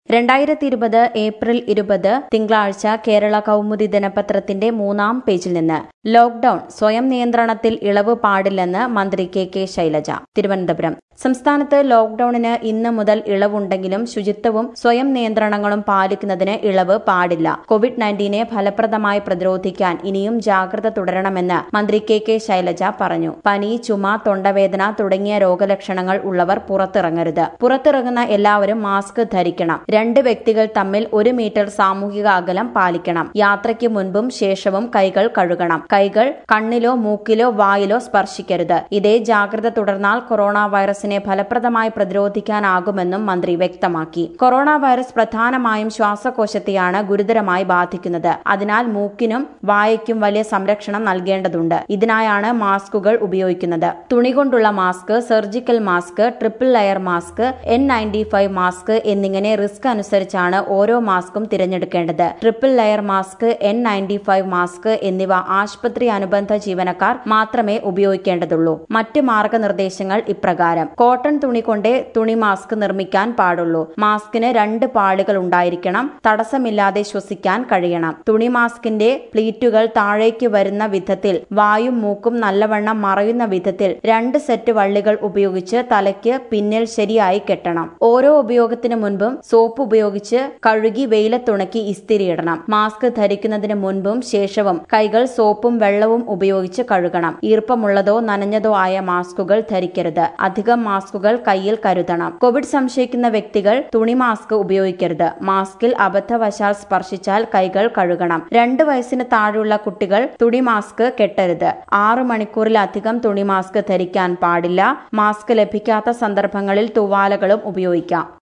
രണ്ടായിരത്തി ഇരുപത് ഏപ്രിൽ ഇരുപത് തിങ്കളാഴ്ച കേരള കൗമുദി ദിനപത്രത്തിന്റെ മൂന്നാം പേജിൽ നിന്ന് ലോക്ഡൌൺ സ്വയം നിയന്ത്രണത്തിൽ ഇളവ് പാടില്ലെന്ന് മന്ത്രി കെ കെ ശൈലജ തിരുവനന്തപുരം സംസ്ഥാനത്ത് ലോക്ഡൌണിന് ഇന്ന് മുതൽ ഇളവുണ്ടെങ്കിലും ശുചിത്വവും സ്വയം നിയന്ത്രണങ്ങളും പാലിക്കുന്നതിന് ഇളവ് പാടില്ല കോവിഡ് നയൻറ്റീനെ ഫലപ്രദമായി പ്രതിരോധിക്കാൻ ഇനിയും ജാഗ്രത തുടരണമെന്ന് മന്ത്രി കെ കെ ശൈലജ പറഞ്ഞു പനി ചുമ തൊണ്ടവേദന തുടങ്ങിയ രോഗലക്ഷണങ്ങൾ ഉള്ളവർ പുറത്തിറങ്ങരുത് പുറത്തിറങ്ങുന്ന എല്ലാവരും മാസ്ക് ധരിക്കണം രണ്ട് വ്യക്തികൾ തമ്മിൽ ഒരു മീറ്റർ സാമൂഹിക അകലം പാലിക്കണം യാത്രയ്ക്ക് മുൻപും ശേഷവും കൈകൾ കഴുകണം കൈകൾ കണ്ണിലോ മൂക്കിലോ വായിലോ സ്പർശിക്കരുത് ഇതേ ജാഗ്രത തുടർന്നാൽ കൊറോണ വൈറസിനെ ഫലപ്രദമായി പ്രതിരോധിക്കാനാകുമെന്നും മന്ത്രി വ്യക്തമാക്കി കൊറോണ വൈറസ് പ്രധാനമായും ശ്വാസകോശത്തെയാണ് ഗുരുതരമായി ബാധിക്കുന്നത് അതിനാൽ മൂക്കിനും വായയ്ക്കും വലിയ സംരക്ഷണം നൽകേണ്ടതുണ്ട് ഇതിനായാണ് മാസ്കുകൾ ഉപയോഗിക്കുന്നത് തുണി കൊണ്ടുള്ള mask surgical mask triple layer mask N ninety five mask എന്നിങ്ങനെ റിസ്ക് അനുസരിച്ചാണ് ഓരോ മാസ്കും തിരഞ്ഞെടുക്കേണ്ടത് triple layer mask N ninety five mask എന്നിവ ആശുപത്രി അനുബന്ധ ജീവനക്കാർ മാത്രമേ ഉപയോഗിക്കേണ്ടതുള്ളൂ മറ്റ് മാർഗനിർദ്ദേശങ്ങൾ ഇപ്രകാരം കോട്ടൺ തുണി കൊണ്ടേ തുണി മാസ്ക് നിർമ്മിക്കാൻ പാടുള്ളൂ മാസ്കിന് രണ്ട് പാളികൾ ഉണ്ടായിരിക്കണം തടസ്സമില്ലാതെ ശ്വസിക്കാൻ കഴിയണം തുണി മാസ്കിന്റെ പ്ലീറ്റുകൾ താഴേക്ക് വരുന്ന വിധത്തിൽ വായും മൂക്കും നല്ലവണ്ണം മറയുന്ന വിധത്തിൽ രണ്ട് സെറ്റ് വള്ളികൾ ഉപയോഗിച്ച് തലയ്ക്ക് പിന്നിൽ ശരിയായി കെട്ടണം ഓരോ ഉപയോഗത്തിന് മുൻപും സോപ്പ് ഉപയോഗിച്ച് കഴുകി വെയിലത്തുണക്കി ഇസ്തിരിയിടണം മാസ്ക് ധരിക്കുന്നതിന് മുൻപും ശേഷവും കൈകൾ സോപ്പും വെള്ളവും ഉപയോഗിച്ച് കഴുകണം ഈർപ്പമുള്ളതോ നനഞ്ഞതോ ആയ മാസ്കുകൾ ധരിക്കരുത് അധികം മാസ്കുകൾ കയ്യിൽ കരുതണം കോവിഡ് സംശയിക്കുന്ന വ്യക്തികൾ തുണി മാസ്ക് ഉപയോഗിക്കരുത് മാസ്കിൽ അബദ്ധവശാൽ സ്പർശിച്ചാൽ കൈകൾ കഴുകണം രണ്ട് വയസ്സിന് താഴെയുള്ള കുട്ടികൾ തുണി മാസ്ക് കെട്ടരുത് ആറു മണിക്കൂറിലധികം തുണി മാസ്ക് ധരിക്കാൻ പാടില്ല മാസ്ക് ലഭിക്കാത്ത സന്ദർഭങ്ങളിൽ തുവാലകളും ഉപയോഗിക്കാം